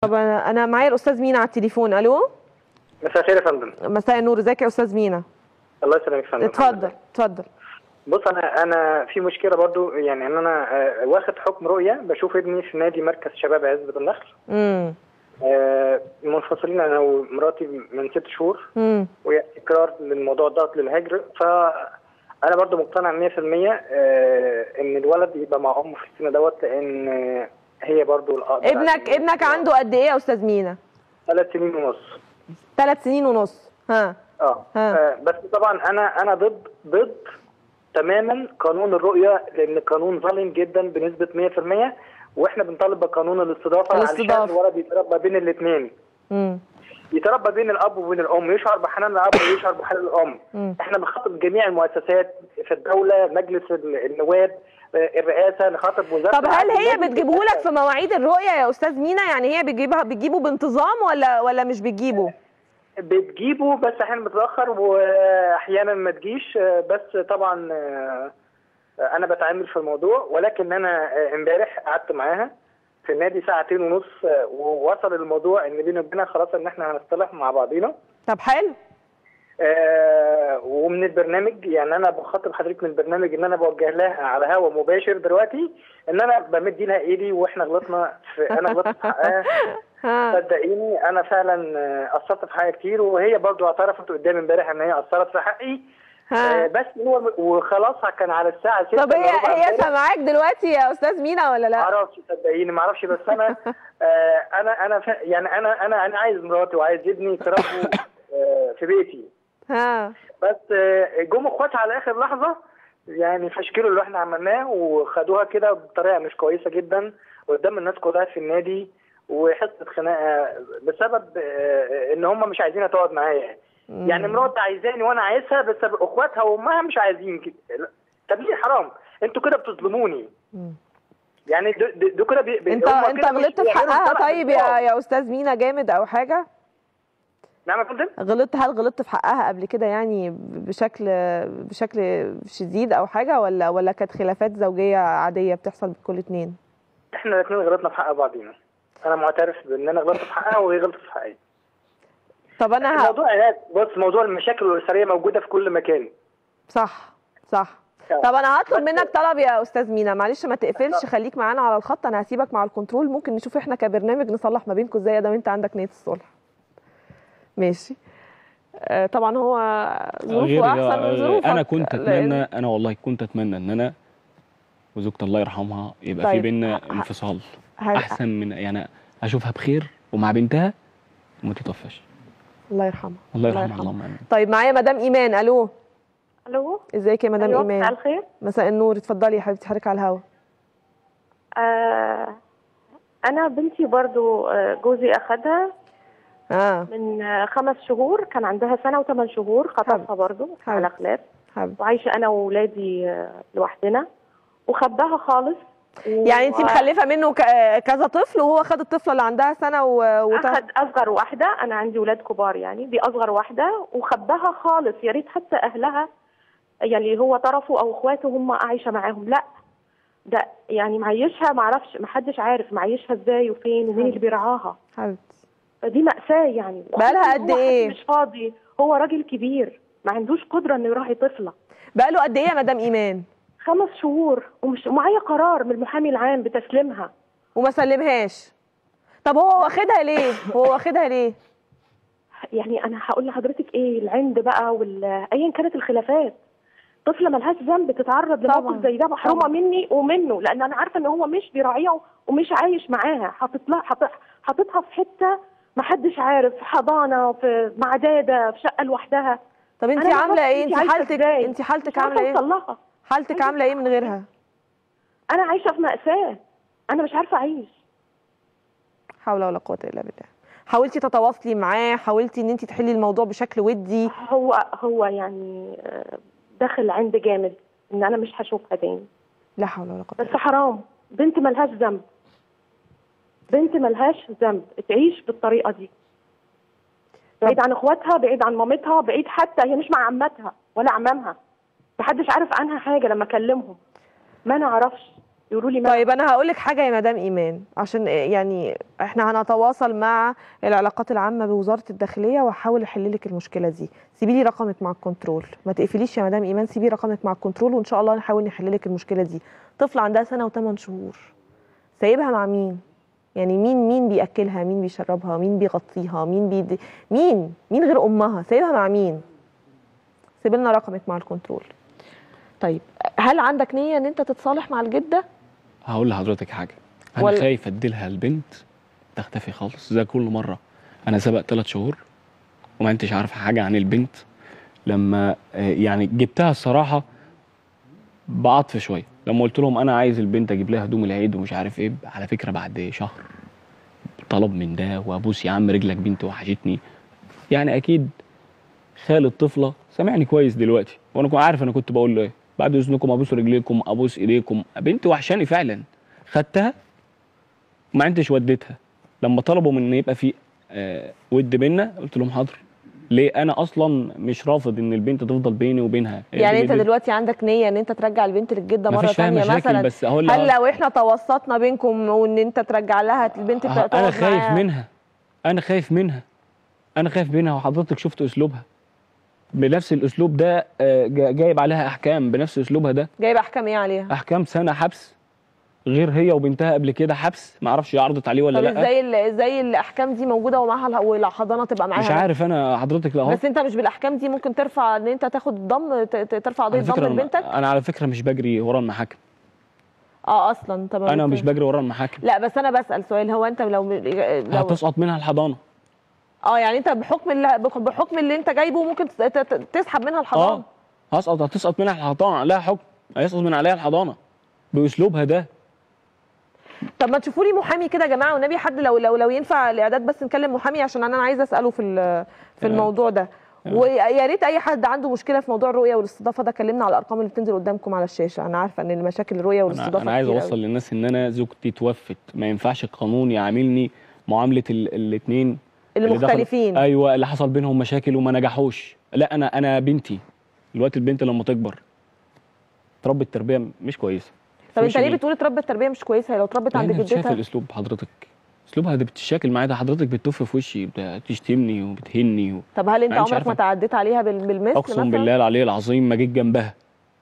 طب انا انا معايا الاستاذ مينا على التليفون الو مساء الخير يا فندم مساء النور ازيك يا استاذ مينا الله يسلمك يا فندم اتفضل اتفضل بص انا انا في مشكله برضو يعني ان انا آه، واخد حكم رؤيه بشوف ابني في نادي مركز شباب عزبة النخل امم آه، منفصلين انا ومراتي من ست شهور امم وهي اقرار للموضوع ضغط للهجر فانا برضو مقتنع 100% آه، ان الولد يبقى مع امه في السن دوت لان آه، هي برضو الأقدر ابنك عليه. ابنك عنده قد ايه يا استاذ مينا ثلاث سنين ونص ثلاث سنين ونص ها اه ها. آه، بس طبعا انا انا ضد ضد تماما قانون الرؤيه لان قانون ظالم جدا بنسبه 100% واحنا بنطالب بقانون الاستضافه علشان الاستضافة. الولد يتربى بين الاثنين امم يتربى بين الاب وبين الام يشعر بحنان الاب ويشعر بحنان الام مم. احنا بنخاطب جميع المؤسسات في الدوله مجلس النواب آه، الرئاسه نخاطب وزاره طب هل هي العدل. بتجيبه لك في مواعيد الرؤيه يا استاذ مينا يعني هي بتجيبها بتجيبه بانتظام ولا ولا مش بتجيبه بتجيبه بس احيانا بتاخر واحيانا ما تجيش آه، بس طبعا آه، آه، انا بتعامل في الموضوع ولكن انا آه، امبارح قعدت معاها في النادي ساعتين ونص آه، ووصل الموضوع ان بيني وبينها خلاص ان احنا هنصطلح مع بعضينا طب حلو آه، ومن البرنامج يعني انا بخاطب حضرتك من البرنامج ان انا بوجه لها على هوا مباشر دلوقتي ان انا بمد لها ايدي واحنا غلطنا في انا غلطت في حقها ها صدقيني انا فعلا آه، قصرت في حاجه كتير وهي برضو اعترفت قدامي امبارح ان هي قصرت في حقي آه، ها بس هو وخلاص كان على الساعه 6 طب هي هي سامعاك دلوقتي يا استاذ مينا ولا ما لا اعرفش صدقيني ما اعرفش بس انا آه، انا انا ف- يعني انا انا انا عايز مراتي وعايز ابني يتربوا آه، في بيتي ها بس آه، جم اخواتها على اخر لحظه يعني فشكلوا اللي احنا عملناه وخدوها كده بطريقه مش كويسه جدا قدام الناس كلها في النادي وحصه خناقه بسبب آه، ان هم مش عايزينها تقعد معايا يعني مراتي عايزاني وانا عايزها بس اخواتها وامها مش عايزين كده طب ليه حرام انتوا كده بتظلموني مم. يعني دو- دو دو كده بي بي- انت هم انت كده مش غلطت في بيعملوا حقها صلح طيب يا بالفعل. يا استاذ مينا جامد او حاجه نعم يا فندم غلطت هل غلطت في حقها قبل كده يعني بشكل بشكل شديد او حاجه ولا ولا كانت خلافات زوجيه عاديه بتحصل بكل اتنين احنا الاثنين غلطنا في حق بعضينا انا معترف بان انا غلطت في حقها وهي غلطت في حقي طب انا ه... الموضوع هناك بص موضوع المشاكل الاسريه موجوده في كل مكان صح صح آه. طب انا هطلب بس- منك طلب يا استاذ مينا معلش ما تقفلش خليك معانا على الخط انا هسيبك مع الكنترول ممكن نشوف احنا كبرنامج نصلح ما بينكم ازاي ده وانت عندك نيه الصلح ماشي آه، طبعا هو ظروفه احسن من ظروفك انا كنت لأن- اتمنى انا والله كنت اتمنى ان انا وزوجتي الله يرحمها يبقى في طيب. بينا ه- انفصال ه- احسن من يعني اشوفها بخير ومع بنتها وما تتوفاش الله يرحمها الله يرحمها اللهم امين طيب معايا مدام ايمان الو الو ازيك يا مدام ايوه ايمان مساء الخير مساء النور اتفضلي يا حبيبتي حضرتك على الهوا آه انا بنتي برضو آه، جوزي اخدها اه من آه، خمس شهور كان عندها سنه وثمان شهور خطفها برضو حلو. على خلاف حبيبتي وعايشه انا واولادي آه، لوحدنا وخباها خالص و- يعني انت مخلفه منه ك- كذا طفل وهو خد الطفله اللي عندها سنه و... وت... اخد اصغر واحده انا عندي ولاد كبار يعني دي اصغر واحده وخباها خالص يا ريت حتى اهلها يعني هو طرفه او اخواته هم عايشه معاهم لا ده يعني معيشها معرفش محدش عارف معيشها ازاي وفين ومين اللي بيرعاها حبيبتي فدي مأساة يعني بقالها قد هو حد إيه؟ مش فاضي هو راجل كبير ما عندوش قدرة انه يراعي طفلة بقاله قد ايه يا مدام ايمان خمس شهور ومش ومعايا قرار من المحامي العام بتسليمها وما سلمهاش طب هو واخدها ليه هو واخدها ليه يعني انا هقول لحضرتك ايه العند بقى وال ايا كانت الخلافات طفله ملهاش ذنب تتعرض طبعاً. لموقف زي ده محرومه طبعاً. مني ومنه لان انا عارفه ان هو مش بيراعيها ومش عايش معاها حاطط لها حاطط- حاططها في حته ما حدش عارف في حضانه في معداده في شقه لوحدها طب انت أنا عامله معرفش ايه انتي انت عايشة حالتك إزاي. انت حالتك مش عارفة عامله ايه اوصل لها حالتك عامله ايه من غيرها انا عايشه في ماساه انا مش عارفه اعيش حول ولا قوه الا بالله حاولتي تتواصلي معاه حاولتي ان انت تحلي الموضوع بشكل ودي هو هو يعني آه، داخل عند جامد ان انا مش هشوفها تاني لا حول ولا قوه بس حرام بنت ملهاش ذنب بنت ملهاش ذنب تعيش بالطريقه دي بعيد عن اخواتها بعيد عن مامتها بعيد حتى هي مش مع عمتها ولا عمامها محدش عارف عنها حاجه لما اكلمهم ما نعرفش يقولوا لي ما طيب انا هقول لك حاجه يا مدام ايمان عشان يعني احنا هنتواصل مع العلاقات العامه بوزاره الداخليه واحاول احل لك المشكله دي سيبي لي رقمك مع الكنترول ما تقفليش يا مدام ايمان سيبي رقمك مع الكنترول وان شاء الله نحاول نحل لك المشكله دي طفله عندها سنه وثمان شهور سايبها مع مين يعني مين مين بياكلها مين بيشربها مين بيغطيها مين بيد... مين مين غير امها سايبها مع مين سيب لنا رقمك مع الكنترول طيب هل عندك نيه ان انت تتصالح مع الجده هقول لحضرتك حاجه انا ولا- خايف اديلها البنت تختفي خالص زي كل مره انا سبق ثلاث شهور وما انتش عارفه حاجه عن البنت لما آه، يعني جبتها الصراحه بعطف شويه لما قلت لهم انا عايز البنت اجيب لها هدوم العيد ومش عارف ايه على فكره بعد شهر طلب من ده وابوس يا عم رجلك بنت وحشتني يعني اكيد خال الطفله سامعني كويس دلوقتي وانا كنت عارف انا كنت بقول له ايه بعد اذنكم ابوس رجليكم ابوس ايديكم بنتي وحشاني فعلا خدتها ما انتش وديتها لما طلبوا من ان يبقى في آه ود بينا قلت لهم حاضر ليه انا اصلا مش رافض ان البنت تفضل بيني وبينها هي يعني دي انت البنت. دلوقتي عندك نيه ان انت ترجع البنت للجده مره مفيش فيها ثانيه مشاكل مثلا بس هقول هل لها لو احنا توسطنا بينكم وان انت ترجع لها البنت أه، تقعد انا خايف معاها؟ منها انا خايف منها انا خايف منها وحضرتك شفت اسلوبها بنفس الاسلوب ده آه، جا- جايب عليها احكام بنفس اسلوبها ده جايب احكام ايه عليها احكام سنه حبس غير هي وبنتها قبل كده حبس ما اعرفش عرضت عليه ولا طب لا ازاي ال- ازاي الاحكام دي موجوده ومعاها الح- والحضانه تبقى معاها مش عارف انا حضرتك لا اهو بس انت مش بالاحكام دي ممكن ترفع ان انت تاخد الضم ت- ت- ترفع قضيه على ضم فكره لبنتك انا على فكره مش بجري ورا المحاكم اه اصلا طب انا مش بجري ورا المحاكم لا بس انا بسال سؤال هو انت لو لو هتسقط منها الحضانه اه يعني انت بحكم اللي بحكم اللي انت جايبه ممكن ت- ت- تسحب منها الحضانه اه هسقط هتسقط منها الحضانه لها حكم هيسقط من عليها الحضانه باسلوبها ده طب ما تشوفوا لي محامي كده يا جماعه والنبي حد لو لو لو ينفع الاعداد بس نكلم محامي عشان انا عايزه اساله في ال- في تمام. الموضوع ده تمام. ويا ريت اي حد عنده مشكله في موضوع الرؤيه والاستضافه ده كلمنا على الارقام اللي بتنزل قدامكم على الشاشه انا عارفه ان المشاكل الرؤيه انا, والاستضافه أنا عايز كتير اوصل أوي. للناس ان انا زوجتي توفت ما ينفعش القانون يعاملني معامله الاثنين اللي مختلفين ايوه اللي حصل بينهم مشاكل وما نجحوش لا انا انا بنتي دلوقتي البنت لما تكبر تربي التربيه مش كويسه طب مش انت ليه ال- بتقول اتربت التربيه مش كويسه هي لو اتربت عند لأن أنت شايف جدتها الاسلوب حضرتك اسلوبها ده بتشاكل معايا ده حضرتك بتف في وشي بتشتمني وبتهني و... طب هل انت أنا مش عمرك عارفة. ما تعديت عليها بال- بالمثل اقسم مثلا بالله العلي العظيم ما جيت جنبها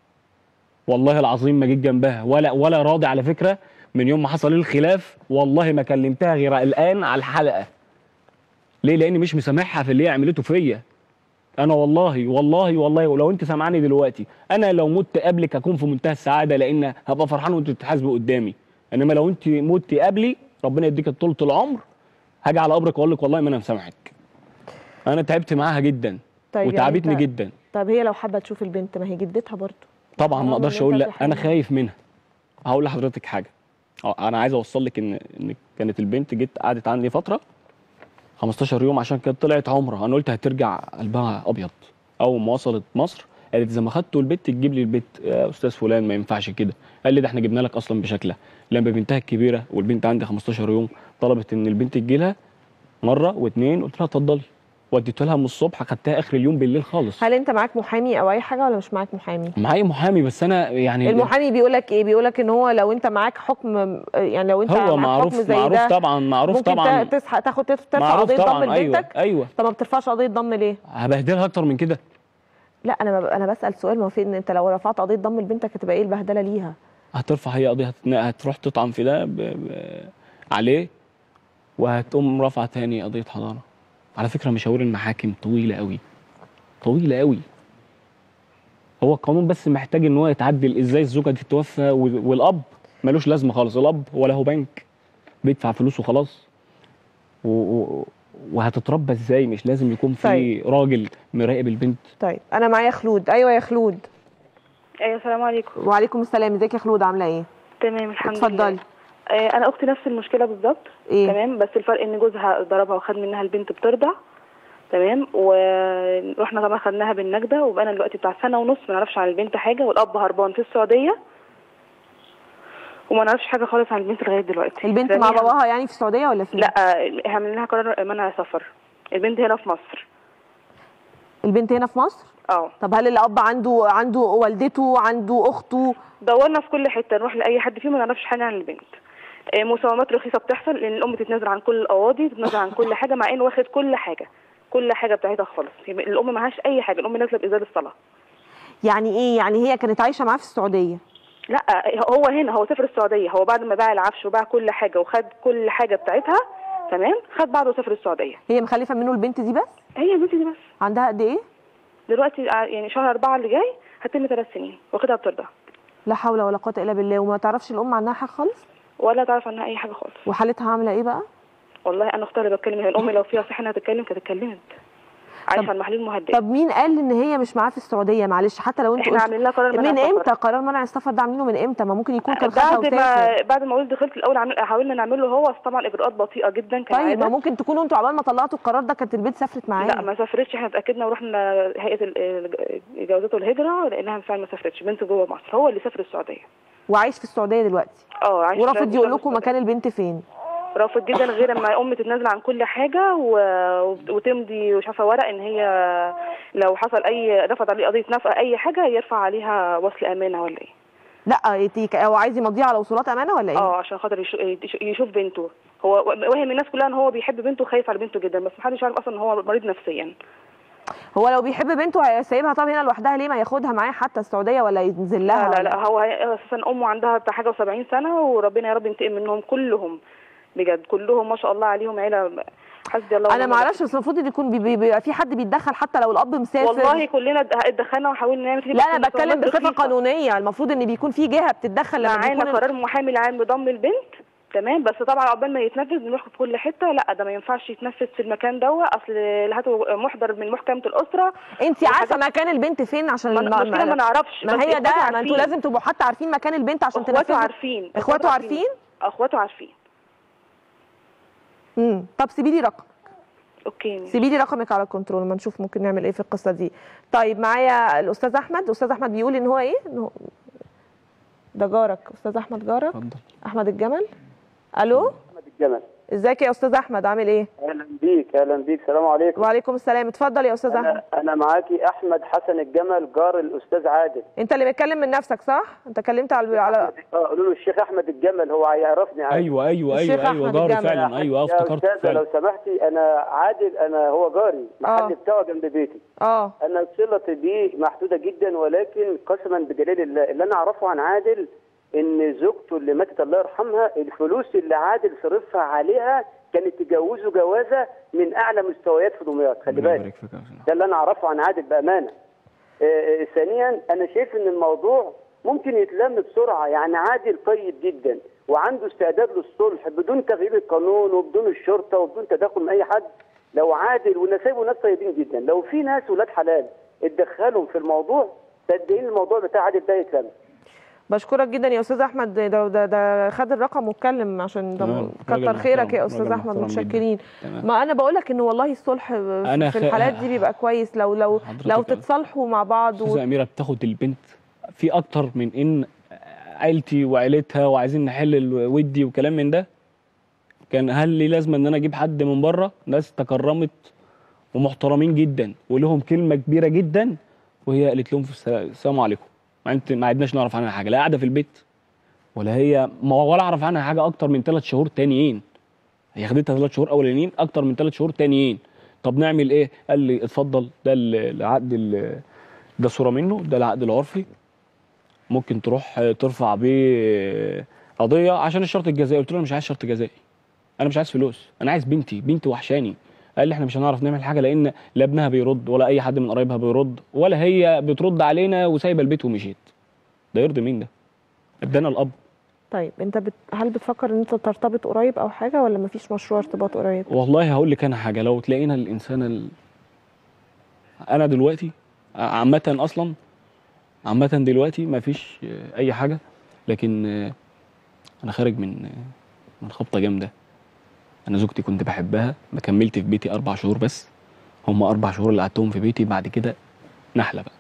والله العظيم ما جيت جنبها ولا ولا راضي على فكره من يوم ما حصل الخلاف والله ما كلمتها غير الان على الحلقه ليه لاني مش مسامحها في اللي هي عملته فيا انا والله والله والله ولو انت سامعاني دلوقتي انا لو مت قبلك هكون في منتهى السعاده لان هبقى فرحان وانت بتتحاسبوا قدامي انما لو انت مت قبلي ربنا يديك طولة العمر هاجي على قبرك واقول لك والله ما انا مسامحك انا تعبت معاها جدا طيب يعني وتعبتني انت- جدا طب هي لو حابه تشوف البنت ما هي جدتها برضه طبعا حرام ما إن اقدرش أنت اقول لا تحرمها. انا خايف منها هقول لحضرتك حاجه اه انا عايز اوصل لك ان ان كانت البنت جت قعدت عندي فتره 15 يوم عشان كانت طلعت عمره انا قلت هترجع قلبها ابيض اول ما وصلت مصر قالت اذا ما خدتوا البت تجيب لي البيت يا استاذ فلان ما ينفعش كده قال لي ده احنا جبنا لك اصلا بشكلها لما بنتها الكبيره والبنت عندي 15 يوم طلبت ان البنت تجي لها مره واثنين قلت لها اتفضلي وديت لها من الصبح خدتها اخر اليوم بالليل خالص هل انت معاك محامي او اي حاجه ولا مش معاك محامي معايا محامي بس انا يعني المحامي بيقول لك ايه بيقول لك ان هو لو انت معاك حكم يعني لو انت هو معاك معروف حكم زي معروف ده طبعا معروف ممكن طبعا تا- تسحق تاخد ترفع معروف قضيه ضم طبعا لبنتك ايوه ايوه طب ما بترفعش قضيه ضم ليه هبهدلها اكتر من كده لا انا ب- انا بسال سؤال ما هو في ان انت لو رفعت قضيه ضم لبنتك هتبقى ايه البهدله ليها هترفع هي قضيه هتتنا- هتروح تطعن في ده ب... ب... عليه وهتقوم رافعه تاني قضيه حضانه على فكره مشاوير المحاكم طويله قوي طويله قوي هو القانون بس محتاج ان هو يتعدل ازاي الزوجه دي تتوفى وال- والاب ملوش لازمه خالص الاب ولا هو بنك بيدفع فلوس وخلاص و... و... وهتتربى ازاي مش لازم يكون في طيب. راجل مراقب البنت طيب انا معايا خلود ايوه يا خلود ايوه السلام عليكم وعليكم السلام ازيك يا خلود عامله ايه تمام الحمد اتفضلي. لله آه، انا اختي نفس المشكله بالظبط ايه تمام بس الفرق ان جوزها ضربها وخد منها البنت بترضع تمام ورحنا كمان خدناها بالنجده وبقينا دلوقتي بتاع سنه ونص ما نعرفش عن البنت حاجه والاب هربان في السعوديه وما نعرفش حاجه خالص عن البنت لغايه دلوقتي البنت مع رميها- باباها يعني في السعوديه ولا فين لا آه، عملنا لها قرار منع سفر البنت هنا في مصر البنت هنا في مصر اه طب هل الاب عنده عنده والدته عنده اخته دورنا في كل حته نروح لاي حد فيهم ما نعرفش حاجه عن البنت آه، مساومات رخيصه بتحصل لان الام تتنازل عن كل القواضي تتنازل عن كل حاجه مع انه واخد كل حاجه كل حاجه بتاعتها خالص يبقى الام معهاش اي حاجه الام نازله بازاله الصلاه يعني ايه يعني هي كانت عايشه معاه في السعوديه لا هو هنا هو سافر السعوديه هو بعد ما باع العفش وباع كل حاجه وخد كل حاجه بتاعتها تمام خد بعضه وسافر السعوديه هي مخلفه منه البنت دي بس هي البنت دي بس عندها قد ايه دلوقتي ع- يعني شهر أربعة اللي جاي هتم ثلاث سنين واخدها بترضع لا حول ولا قوه الا بالله وما تعرفش الام عنها حاجه خالص ولا تعرف عنها أي حاجة خالص وحالتها عامله ايه بقى والله أنا أختها اللي بتكلم هي الأم لو فيها صحة إنها تتكلم كانت اتكلمت عايشة على المحلول المهدئ طب مين قال ان هي مش معاه في السعوديه معلش حتى لو انت احنا قلت عاملين لها قرار منع من السفر. امتى قرار منع السفر ده عاملينه من امتى ما ممكن يكون كان خدها بعد وسافر ما بعد ما ولد دخلت الاول عمل حاولنا نعمل له هو بس طبعا الاجراءات بطيئه جدا طيب كالعاده ما ممكن تكونوا انتوا عبال ما طلعتوا القرار ده كانت البنت سافرت معاه لا ما سافرتش احنا اتاكدنا ورحنا هيئه ال- الجوازات والهجره لقيناها فعلا ما سافرتش بنته جوه مصر هو اللي سافر السعوديه وعايش في السعوديه دلوقتي اه عايش ورافض في يقول لكم السعودية. مكان البنت فين رافض جدا غير اما ام تتنازل عن كل حاجه و... وتمضي مش عارفه ورق ان هي لو حصل اي رفض عليه قضيه نفقه اي حاجه يرفع عليها وصل امانه ولا ايه لا يتيك- هو عايز يمضيها على وصولات امانه ولا ايه اه عشان خاطر يشو- يش- يشوف بنته هو وهم الناس كلها ان هو بيحب بنته وخايف على بنته جدا بس محدش عارف اصلا ان هو مريض نفسيا هو لو بيحب بنته هيسيبها طب هنا لوحدها ليه ما ياخدها معاه حتى السعوديه ولا ينزل لها لا لا ولا- لا هو هي- اساسا امه عندها بتاع حاجه و70 سنه وربنا يا رب ينتقم منهم كلهم بجد كلهم ما شاء الله عليهم عيله حسبي الله انا ونعم ما الوكيل. اعرفش بس المفروض ان يكون بي- بي- بيبقى في حد بيتدخل حتى لو الاب مسافر والله كلنا ات- اتدخلنا وحاولنا نعمل كده لا بس انا بتكلم المساومات بصفه رخيصة. قانونيه المفروض ان بيكون في جهه بتتدخل لما معانا بيكون قرار محامي العام بضم البنت تمام بس طبعا عقبال ما يتنفذ بنروح في كل حته لا ده ما ينفعش يتنفذ في المكان دوت اصل هاتوا محضر من محكمه الاسره انت عارفه وحاجات- مكان البنت فين عشان ما- الم- المشكله ما نعرفش ما بس هي ده إخواتي ما انتوا عارفين. لازم تبقوا حتى عارفين مكان البنت عشان اخواته تنفذوا عارفين اخواته عارفين اخواته عارفين امم طب سيبي لي رقم اوكي سيبي لي رقمك على الكنترول ما نشوف ممكن نعمل ايه في القصه دي طيب معايا الاستاذ احمد الاستاذ احمد بيقول ان هو ايه إن هو- ده جارك استاذ احمد جارك اتفضل احمد الجمل الو احمد الجمل ازيك يا استاذ احمد عامل ايه اهلا بيك اهلا بيك السلام عليكم وعليكم السلام اتفضل يا استاذ احمد انا انا معاكي احمد حسن الجمل جار الاستاذ عادل انت اللي بتكلم من نفسك صح انت كلمت على على اه قولوا له الشيخ احمد الجمل هو هيعرفني عادل ايوه ايوه الشيخ ايوه ايوه أحمد جاري الجمل. فعلا ايوه يا افتكرت استاذه لو فعلا سمحتي انا عادل انا هو جاري محل آه. بتاعه جنب بيتي اه انا صلتي بيه محدوده جدا ولكن قسما بجلال الله اللي انا اعرفه عن عادل ان زوجته اللي ماتت الله يرحمها الفلوس اللي عادل صرفها عليها كانت تجوزه جوازه من اعلى مستويات في دمياط خلي ربنا بالك يبارك فيك يا أستاذ. ده اللي انا اعرفه عن عادل بامانه آه، آه، ثانيا انا شايف ان الموضوع ممكن يتلم بسرعه يعني عادل طيب جدا وعنده استعداد للصلح بدون تغيير القانون وبدون الشرطه وبدون تدخل من اي حد لو عادل ونسايبه ناس طيبين جدا لو في ناس ولاد حلال اتدخلهم في الموضوع صدقين الموضوع بتاع عادل ده يتلم بشكرك جدا يا استاذ احمد ده ده, ده خد الرقم واتكلم عشان ده تمام. كتر راجل خيرك محترم. يا استاذ راجل احمد محترم جداً. متشكرين تمام. ما انا بقول لك ان والله الصلح أنا في خ- الحالات دي بيبقى كويس لو لو حضرتك لو أنا- تتصالحوا مع بعض و... استاذه اميره بتاخد البنت في اكتر من ان عيلتي وعيلتها وعايزين نحل الودي وكلام من ده كان هل لي لازمه ان انا اجيب حد من بره ناس تكرمت ومحترمين جدا ولهم كلمه كبيره جدا وهي قالت لهم في الس- السلام عليكم ما انت ما عدناش نعرف عنها حاجه لا قاعده في البيت ولا هي ما ولا اعرف عنها حاجه اكتر من ثلاث شهور تانيين هي خدتها ثلاث شهور اولانيين اكتر من ثلاث شهور تانيين طب نعمل ايه قال لي اتفضل ده ال- العقد ال- ده صوره منه ده العقد العرفي ممكن تروح ترفع بيه قضيه عشان الشرط الجزائي قلت له انا مش عايز شرط جزائي انا مش عايز فلوس انا عايز بنتي بنتي وحشاني قال لي احنا مش هنعرف نعمل حاجه لان لا ابنها بيرد ولا اي حد من قرايبها بيرد ولا هي بترد علينا وسايبه البيت ومشيت ده يرضي مين ده ادانا الاب طيب انت بت... هل بتفكر ان انت ترتبط قريب او حاجه ولا مفيش مشروع ارتباط قريب والله هقول لك انا حاجه لو تلاقينا الانسان ال... انا دلوقتي عامه اصلا عامه دلوقتي ما فيش اي حاجه لكن انا خارج من من خبطه جامده انا زوجتي كنت بحبها ما كملت في بيتي اربع شهور بس هم اربع شهور اللي قعدتهم في بيتي بعد كده نحله بقى